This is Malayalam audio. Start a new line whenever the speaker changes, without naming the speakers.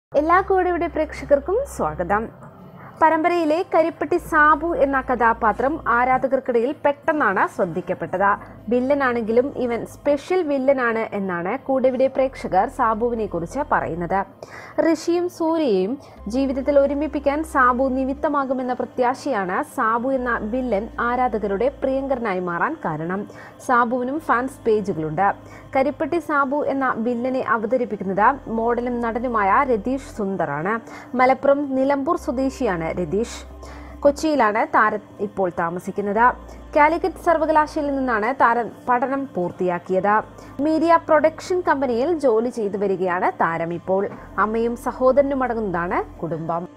എല്ലാ കൂടെയുടെ പ്രേക്ഷകർക്കും സ്വാഗതം പരമ്പരയിലെ കരിപ്പെട്ടി സാബു എന്ന കഥാപാത്രം ആരാധകർക്കിടയിൽ പെട്ടെന്നാണ് ശ്രദ്ധിക്കപ്പെട്ടത് വില്ലനാണെങ്കിലും ഇവൻ സ്പെഷ്യൽ വില്ലനാണ് എന്നാണ് കൂടെവിടെ പ്രേക്ഷകർ സാബുവിനെ കുറിച്ച് പറയുന്നത് ഋഷിയും സൂര്യയും ജീവിതത്തിൽ ഒരുമിപ്പിക്കാൻ സാബു നിമിത്തമാകുമെന്ന പ്രത്യാശയാണ് സാബു എന്ന വില്ലൻ ആരാധകരുടെ പ്രിയങ്കരനായി മാറാൻ കാരണം സാബുവിനും ഫാൻസ് പേജുകളുണ്ട് കരിപ്പെട്ടി സാബു എന്ന വില്ലനെ അവതരിപ്പിക്കുന്നത് മോഡലും നടനുമായ രതീഷ് സുന്ദറാണ് മലപ്പുറം നിലമ്പൂർ സ്വദേശിയാണ് രതീഷ് കൊച്ചിയിലാണ് താരം ഇപ്പോൾ താമസിക്കുന്നത് കാലിക്കറ്റ് സർവകലാശാലയിൽ നിന്നാണ് താരം പഠനം പൂർത്തിയാക്കിയത് മീഡിയ പ്രൊഡക്ഷൻ കമ്പനിയിൽ ജോലി ചെയ്തു വരികയാണ് താരം ഇപ്പോൾ അമ്മയും സഹോദരനും അടങ്ങുന്നതാണ് കുടുംബം